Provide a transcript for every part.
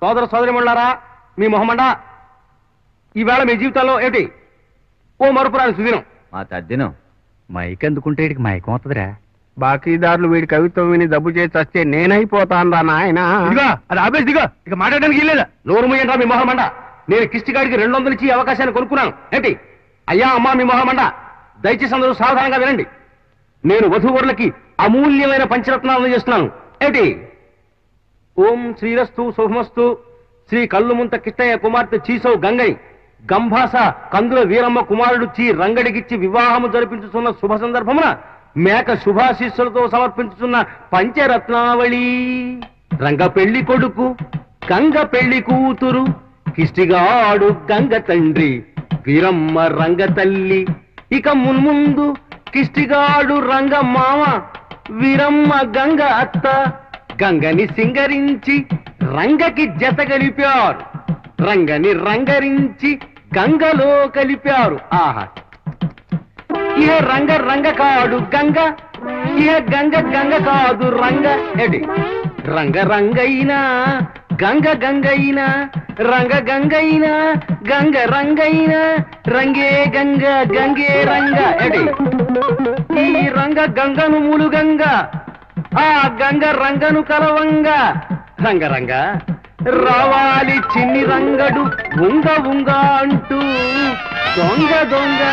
సోదర సోదరిమణులారా మీ మొహమండ ఈవేళ మీ జీవితాల్లో ఏమిటి ఓ మరుపురాని సుదినం మా తద్దినం మైక్ అందుకుంటే ఇడికి మైకం అవుతుందిరా బాకీదారులు వీడి కవిత్వం విని దబ్బు చేసి వస్తే నేనైపోతాను రా నాయన ఇదిగో అది ఆపేసి దిగో ఇక మాట్లాడడానికి లేదా నోరు మూయంటా మీ మొహమండ నేను కిష్టిగాడికి రెండు వందలు ఇచ్చి ఈ అవకాశాన్ని కొనుక్కున్నాను ఏంటి అయ్యా అమ్మా మీ మొహమండ దయచేసి అందరూ సావధానంగా వినండి నేను వధూవరులకి అమూల్యమైన పంచరత్నాలను చేస్తున్నాను ఏంటి ఓం శ్రీరస్తు శుభమస్తు శ్రీ కల్లుముంత కిష్టయ్య కుమార్తె చీసౌ గంగై గంభాస కందుల వీరమ్మ కుమారుడు చీ రంగడికిచ్చి వివాహము జరిపించుతున్న శుభ సందర్భమున మేక శుభాశీస్సులతో సమర్పించుతున్న పంచరత్నావళి రంగ పెళ్లి కొడుకు గంగ పెళ్లి కూతురు కిష్టిగాడు గంగ తండ్రి వీరమ్మ రంగ తల్లి ఇక మున్ముందు కిష్టిగాడు రంగ మామ వీరమ్మ గంగ అత్త గంగని సింగరించి రంగకి జత కలిపారు రంగని రంగరించి గంగలో కలిపారు ఆహా ఇహ రంగ రంగ కాడు గంగ ఇహ గంగ గంగ కాదు రంగ ఎడి రంగ రంగైనా గంగ గంగైనా రంగ గంగైనా గంగ రంగైనా రంగే గంగ గంగే రంగ ఎడి ఈ రంగ గంగను మూలు గంగ ఆ గంగ రంగను కలవంగ రంగ రంగ రావాలి చిన్ని రంగడు ఉంగ ఉంగ అంటూ దొంగ దొంగ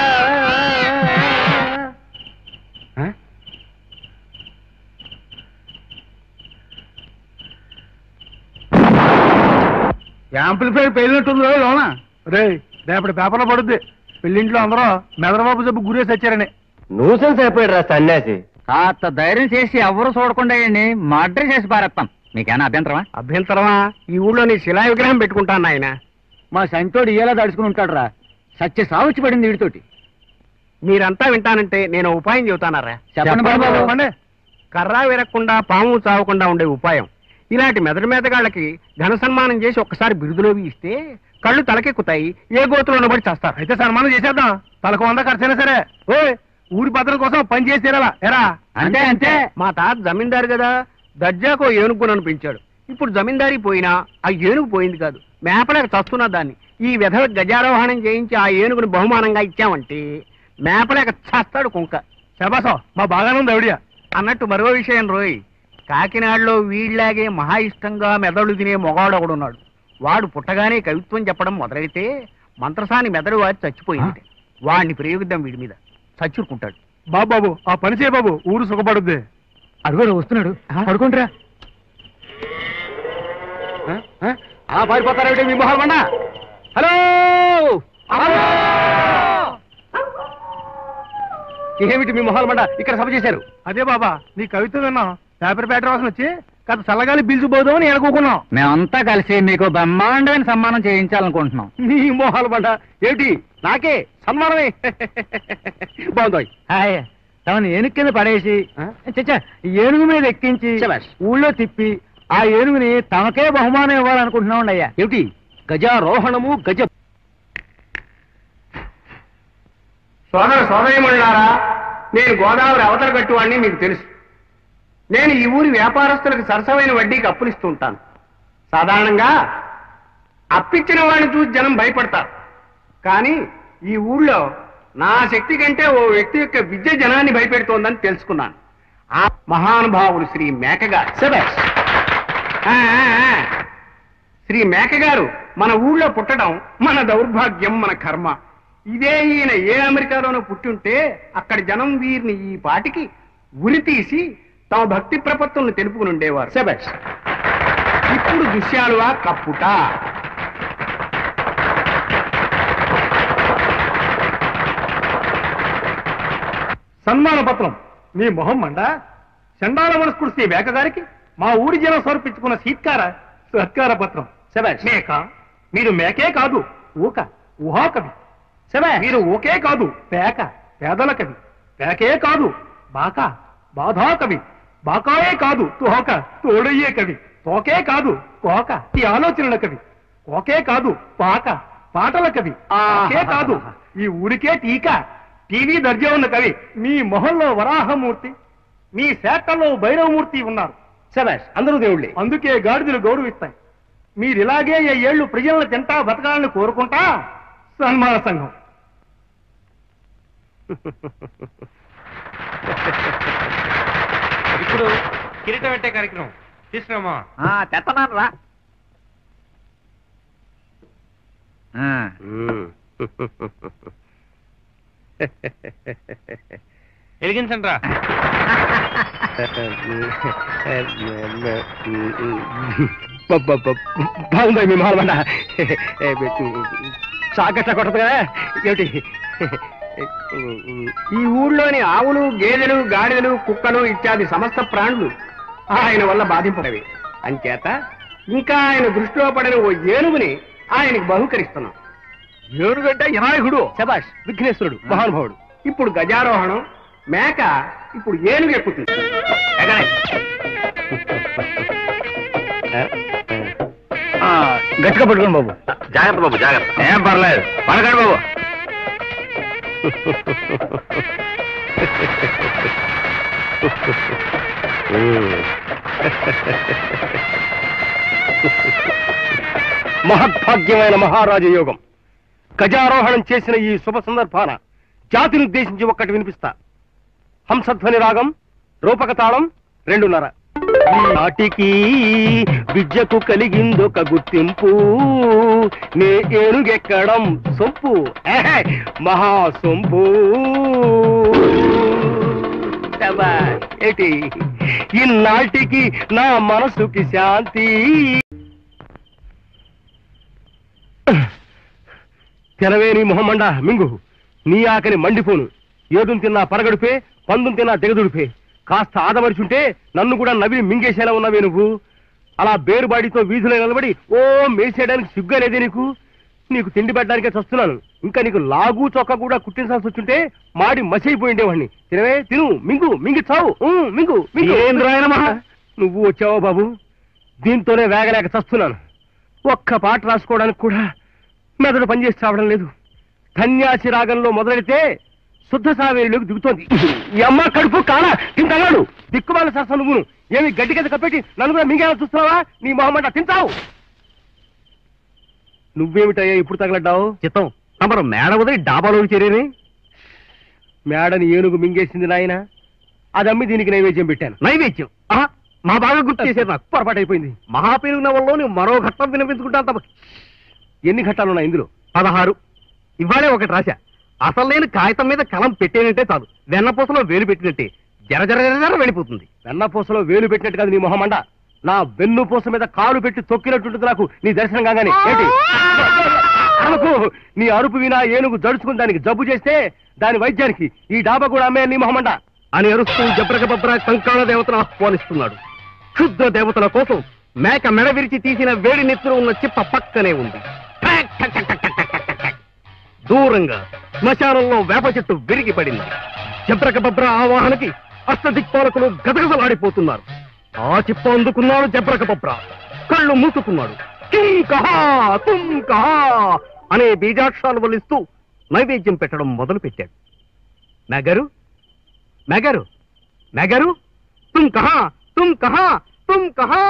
ఆ? యాంప్లిఫైర్ పేలినట్టుందో లోన రే రేపటి పేపర్లో పడుద్ది పెళ్ళింట్లో అందరూ మెదరబాబు జబ్బు గురేసి వచ్చారని నూసెన్స్ అయిపోయాడు రా సన్యాసి కాస్త ధైర్యం చేసి ఎవరు చూడకుండా మర్డర్ చేసి పారేస్తాం మీకేనా అభ్యంతరమా అభ్యంతరమా ఈ ఊళ్ళో నీ శిలా విగ్రహం పెట్టుకుంటాను నాయన మా సంతోడు ఎలా దడుచుకుని ఉంటాడు రా సత్య సావుచి పడింది వీడితోటి మీరంతా వింటానంటే నేను ఉపాయం చెబుతానరా చెప్పండి బాబు. చెప్పండి. కర్ర విరక్కుండా పాము చావకుండా ఉండే ఉపాయం ఇలాంటి మెదడు మెదగాళ్ళకి ఘన సన్మానం చేసి ఒక్కసారి బిరుదులోవి ఇస్తే కళ్ళు తలకెక్కుతాయి ఏ గోతులో ఉన్నబడి చేస్తారు అయితే సన్మానం చేసేద్దాం తలకు వంద ఖర్చైనా సరే ఓ ఊరి భద్రత కోసం పని చేసి తీరాలా ఎరా అంతే, అంతే. మా తాత జమీందారు కదా దర్జాకో ఏనుగు అనిపించాడు ఇప్పుడు జమీందారీ పోయినా ఆ ఏనుగు పోయింది కాదు మేపలేక చస్తున్నా దాన్ని ఈ విధవ గజారోహణం చేయించి ఆ ఏనుగుని బహుమానంగా ఇచ్చామంటే మేపలేక చస్తాడు కుంక శబాసో మా బాగానే ఉంది ఆవిడ అన్నట్టు మరో విషయం రోయ్ కాకినాడలో వీళ్ళలాగే మహా ఇష్టంగా మెదడు తినే మొగాడు ఒకడున్నాడు వాడు పుట్టగానే కవిత్వం చెప్పడం మొదలెడితే మంత్రసాని మెదడు వాడి చచ్చిపోయింది వాడిని ప్రయోగిద్దాం వీడి మీద చచ్చురుకుంటాడు బాబాబు ఆ పని చేయ బాబు ఊరు సుఖపడుద్ది అడుగు వస్తున్నాడు పడుకుంటారా ఆ? ఆ? అలా పారిపోతారేమిటి మీ మొహాలు మండ హలో హలో! ఏమిటి మీ మొహాలు మండ ఇక్కడ సభ చేశారు అదే బాబా నీ కవిత్వం విన్నాం పేపర్ పేటర్ వాసన వచ్చి కాస్త చల్లగాలి పిలిచిపోదాం అని అనుకోకున్నాం మేమంతా కలిసి మీకు బ్రహ్మాండమైన సన్మానం చేయించాలనుకుంటున్నాం మీ మొహాలు మండ ఏమిటి నాకే సన్మానమే బాగుంది హాయ్ తమని ఏనుగు కింద పడేసి ఆ? చచ్చా ఏనుగు మీద ఎక్కించి శభాష్. ఊళ్ళో తిప్పి ఆ ఏనుగుని తమకే బహుమానం ఇవ్వాలనుకుంటున్నాం అయ్యా ఏమిటి గజారోహణము గజ సోదర సోదరిమణులారా నేను గోదావరి అవతల కట్టువాడిని మీకు తెలుసు నేను ఈ ఊరి వ్యాపారస్తులకు సరసమైన వడ్డీకి అప్పులిస్తూ ఉంటాను సాధారణంగా అప్పిచ్చిన వాడిని చూసి జనం భయపడతారు కానీ ఈ ఊళ్ళో నా శక్తి కంటే ఓ వ్యక్తి యొక్క విద్య జనాన్ని భయపెడుతోందని తెలుసుకున్నాను ఆ మహానుభావులు శ్రీ మేకగారు శభాష్. ఆ, ఆ, ఆ. శ్రీ మేకగారు మన ఊళ్ళో పుట్టడం మన దౌర్భాగ్యం మన కర్మ ఇదే ఈయన ఏ అమెరికాలోనో పుట్టుంటే అక్కడ జనం వీరిని ఈ పాటికి ఉరి తీసి తమ భక్తి ప్రపత్తులను తెలుపుకుని ఉండేవారు శభాష్ ఇప్పుడు దృశ్యాలువా కప్పుట సన్మాన పత్రం మీ మొహం మండ చండాల మనస్కుడు శ్రీ మేక గారికి మా ఊరి జనం సమర్పించుకున్న సీత్కార సత్కార పత్రం శభాష్ మేక మీరు మేకే కాదు ఊక ఊహా కవి శభాష్ మీరు ఓకే కాదు పేక పేదల కవి పేకే కాదు బాక బాధా కవి బాకాయే కాదు తోక తోడయ్యే కవి తోకే కాదు కోక ఈ ఆలోచనల కవి కోకే కాదు పాక పాటల కవి ఆకే కాదు ఈ ఊరికే టీకా టీవీ దర్జా ఉన్న కవి మీ మొహంలో వరాహమూర్తి మీ శాఖలో భైరవమూర్తి ఉన్నారు శబాష్ అందరూ దేవుళ్ళే అందుకే గాడిదలు గౌరవిస్తాయి మీరు ఇలాగే ఏ ఏళ్ళు ప్రజలను తింటా బతకాలని కోరుకుంటా సన్మాన సంఘం ఇప్పుడు కిరీటం పెట్టే కార్యక్రమం తీసుకురామా తెత్తనాను రా ఆ, వెలిగించండి రా బాగుంది మీ మాలమండ సాగట్ల కొట్టదు కదా ఏమిటి ఈ ఊళ్ళోని ఆవులు గేదెలు గాడిదలు కుక్కలు ఇత్యాది సమస్త ప్రాణులు ఆయన వల్ల బాధింపడవి అంచేత ఇంకా ఆయన దృష్టిలో పడిన ఓ ఏనుగుని ఆయనకి బహుకరిస్తున్నాం ఏనుగంటే వినాయకుడు శబాష్ విఘ్నేశ్వరుడు మహానుభావుడు ఇప్పుడు గజారోహణం మేక ఇప్పుడు ఏనుగు ఎక్కుతుంది ఎగరే. ఆ, గట్టిగా పట్టుకోండి బాబు జాగ్రత్త బాబు జాగ్రత్త ఏం పర్లేదు పడకండి బాబు మహద్భాగ్యమైన మహారాజ యోగం గజారోహణం చేసిన ఈ శుభ సందర్భాన జాతిని ఉద్దేశించి ఒక్కటి వినిపిస్తా హంసధ్వని రాగం రూపక తాళం రెండున్నర ఈ నాటికి విద్యకు కలిగిందొక గుర్తింపు నే ఏనుగెక్కడం సొంపు ఏహే, మహా సొంపు శభాష్. ఏటి ఇన్నాటికి నా మనసుకి శాంతి తెలవేని మొహమండ మింగు నీ ఆకలి మండిపోను ఏదును తిన్నా పరగడుపే పందును తిన్నా దిగదుడిపే కాస్త ఆదమరిచుంటే నన్ను కూడా నవిలి మింగేసేలా ఉన్నావే నువ్వు అలా బేరుబాడితో వీధిలో నిలబడి ఓ మేసేయడానికి సిగ్గనేదే నీకు నీకు తిండి పెట్టడానికే చస్తున్నాను ఇంకా నీకు లాగు చొక్క కూడా కుట్టించాల్సి వచ్చుంటే మాడి మసైపోయిండేవాడిని తినవే తిను మింగు మింగి చావు ఊ, మింగు మింగు నువ్వు వచ్చావో బాబు దీంతోనే వేగలేక చస్తున్నాను ఒక్క పాట రాసుకోవడానికి కూడా మెదడు పనిచేసి రావడం లేదు కన్యాసి రాగంలో మొదలెడితే శుద్ధ సావేరిలోకి దిగుతోంది ఈ అమ్మ కడుపు కాల తింటాడు దిక్కుమాల సరస నువ్వును ఏమి గడ్డి కింద కప్పెట్టి నన్ను కూడా మింగేలా చూస్తున్నావా నీ మొహమంట తింటావు నువ్వేమిటయ్యా ఇప్పుడు తగలడ్డావు చిత్తం తమరు మేడ వదిలి డాబాలోకి చేరేని మేడని ఏనుగు మింగేసింది నాయన అది అమ్మి దీనికి నైవేద్యం పెట్టాను నైవేద్యం మా బాగా గుర్తు చేశారు నాకు పొరపాటు అయిపోయింది మహాపేరుగు నవల్లో మరో ఘట్టం వినిపించుకుంటా తప్ప ఎన్ని ఘట్టాలు ఉన్నాయి ఇందులో పదహారు ఇవాళే ఒకటి రాశా అసలు నేను కాగితం మీద కలం పెట్టేనంటే చాలు వెన్నపూసలో వేలు పెట్టినట్టే జర జర జర జర వెళ్ళిపోతుంది వెన్నపూసలో వేలు పెట్టినట్టు కాదు నీ మొహమండ నా వెన్నుపూస మీద కాలు పెట్టి తొక్కినట్టుంటుంది నాకు నీ దర్శనం కాగానే ఏంటి అనకు నీ అరుపు వినా ఏనుగు జడుచుకుని దానికి జబ్బు చేస్తే దాని వైద్యానికి ఈ డాబా కూడా అమ్మే నీ మొహమండ అని అరుస్తూ జబ్రక బబ్ర కంకాళ దేవతను ఆహ్వానిస్తున్నాడు క్షుద్ర దేవతల కోసం మేక మెడ విరిచి తీసిన వేడి నెత్తురు ఉన్న చిప్ప పక్కనే ఉంది ఠక్ ఠక్ ఠక్ ఠక్ ఠక్ ఠక్ ఠక్ ఠక్. దూరంగా శ్మశానంలో వేప చెట్టు విరిగి పడింది జబ్రక బబ్ర ఆవాహనకి అష్టదిక్పాలకులు గదగదలాడిపోతున్నారు ఆ చిప్ప అందుకున్నాడు జబ్రక బబ్ర కళ్ళు మూసుకున్నాడు కిం కహా తుం కహా అనే బీజాక్షరాలు వల్లిస్తూ నైవేద్యం పెట్టడం మొదలు పెట్టాడు నగరు నగరు నగరు తుం కహా తుం కహా తుం కహా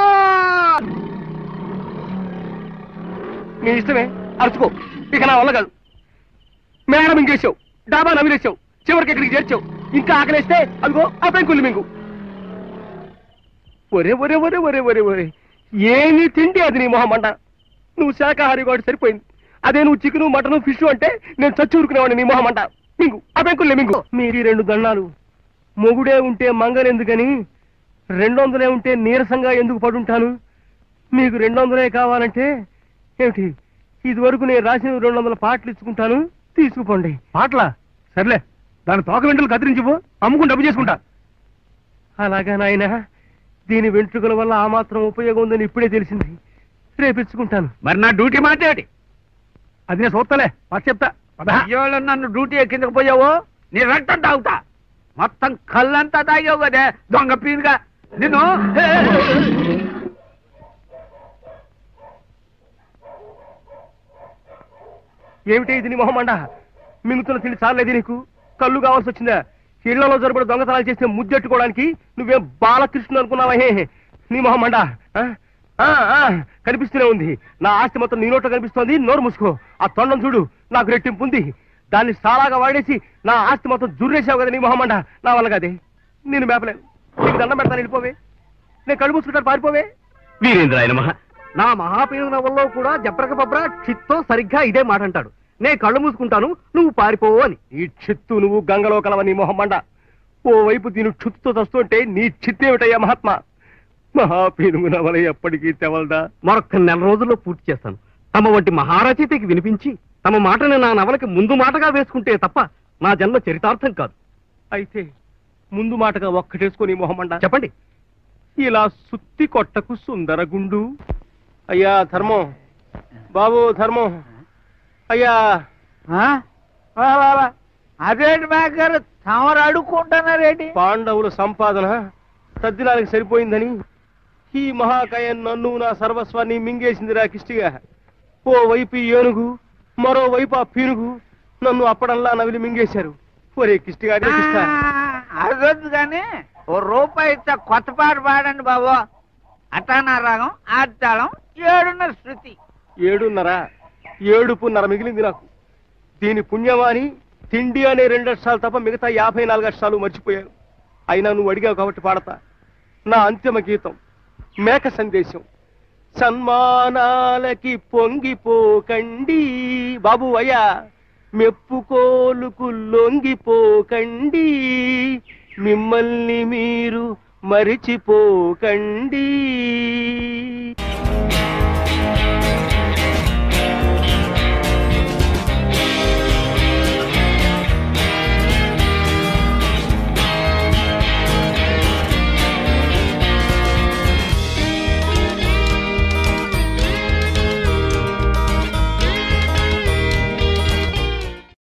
నీ ఇష్టమే అరుచుకో ఇక నా వల్ల కాదు మేడం ఇంకేసావు డాబా నమిలేసావు చివరికి ఇక్కడికి చేర్చావు ఇంకా ఆకలేస్తే అదిగో ఆ పెంకులు మింగు ఒరే ఒరే ఒరే ఒరే ఒరే ఒరే ఏమి తిండి అది నీ మొహమంట నువ్వు శాకాహారి వాడు సరిపోయింది అదే నువ్వు చికెను మటను ఫిష్ అంటే నేను చచ్చి ఊరుకునేవాడిని నీ మొహమంట మింగు ఆ పెంకుల్ని మింగు మీరు రెండు దండాలు మొగుడే ఉంటే మంగనెందుకని రెండు వందలే ఉంటే నీరసంగా ఎందుకు పడుంటాను మీకు రెండు వందలే కావాలంటే ఏమిటి ఇది వరకు నేను రాసిన రెండు వందల పాటలు ఇచ్చుకుంటాను తీసుకుపోండి పాటలా సర్లే దాని తోక వెంటలు కత్తిరించిపో అమ్ముకుని డబ్బు చేసుకుంటా అలాగా నాయన దీని వెంట్రుకల వల్ల ఆ మాత్రం ఉపయోగం ఉందని ఇప్పుడే తెలిసింది రేపిచ్చుకుంటాను మరి నా డ్యూటీ మాట్లాడి అది నేను చూస్తలే పాట చెప్తా పద. అయ్యోళ్ళు నన్ను డ్యూటీ కిందకు పోయావు నీ రక్తం తాగుతా మొత్తం కళ్ళంతా తాగావు కదే దొంగ పీనుగా నిన్ను ఏమిటి ఇది నీ మొహమండ మింగుతున్న తిండి చాలేది నీకు కళ్ళు కావాల్సి వచ్చిందా ఇళ్లలో జరపడి దొంగతనాలు చేస్తే ముద్దెట్టుకోవడానికి నువ్వేం బాలకృష్ణ అనుకున్నావా హే నీ మొహమండ ఆ? ఆ, ఆ, కనిపిస్తూనే ఉంది నా ఆస్తి మొత్తం నీ నోట్లో కనిపిస్తోంది నోరు మూసుకో ఆ తొండం చూడు నాకు రెట్టింపు ఉంది దాన్ని సాలాగా వాడేసి నా ఆస్తి మొత్తం జుర్రేసావు కదా నీ మొహమండ నా వల్ల కదే నేను మేపలేను నీకు దండం పెడతాను వెళ్ళిపోవే నేను కళ్ళు మూసుకుంటాను పారిపోవే వీరేంద్ర ఆయన మహా నా మహాపేరు నవల్లో కూడా జబ్రక బబ్రా చిత్తో సరిగ్గా ఇదే మాట అంటాడు నే కళ్ళు మూసుకుంటాను నువ్వు పారిపోవు అని ఈ చిత్తు నువ్వు గంగలో కలవ నీ మొహమండ ఓ వైపు దీని చుత్తుతో చస్తుంటే నీ చిత్తేమిటయ్యా మహాత్మా మహాపీనుగు నవల ఎప్పటికీ తెవల్దా మరొక్క నెల రోజుల్లో పూర్తి చేస్తాను తమ వంటి మహారచయితకి వినిపించి తమ మాటని నా నవలకి ముందు మాటగా వేసుకుంటే తప్ప నా జన్మ చరితార్థం కాదు అయితే ముందు మాటగా ఒక్కటేసుకొని మొహమండ చెప్పండి ఇలా సుత్తి కొట్టకు సుందరగుండు అయ్యా ధర్మం బాబు ధర్మం అయ్యా అదేంటి మేకర్ తమరు అడుక్కుంటున్నారేంటి పాండవుల సంపాదన తద్దినానికి సరిపోయిందని ఈ మహాకాయం నన్ను నా సర్వస్వాన్ని మింగేసిందిరా కిష్టిగా ఓ వైపు ఈ ఏనుగు మరో వైపు ఆ పీనుగు నన్ను అప్పడంలా నవిలి మింగేశారు ఒరే కిష్టిగా రే కిష్ట. అదొద్దు కానీ ఓ రూపాయి ఇస్తా కొత్త పాట పాడండి బాబు అటానా రాగం ఆడతాళం ఏడున్నర శృతి ఏడున్నర ఏడుపున్నర మిగిలింది నాకు దీని పుణ్యమాని తిండి అనే రెండు అక్షరాలు తప్ప మిగతా యాభై నాలుగు అక్షరాలు మర్చిపోయాను అయినా నువ్వు అడిగావు కాబట్టి పాడతా నా అంతిమ గీతం మేక సందేశం సన్మానాలకి పొంగిపోకండి బాబు అయ్యా మెప్పుకోలుకు లొంగిపోకండి మిమ్మల్ని మీరు మరిచిపోకండి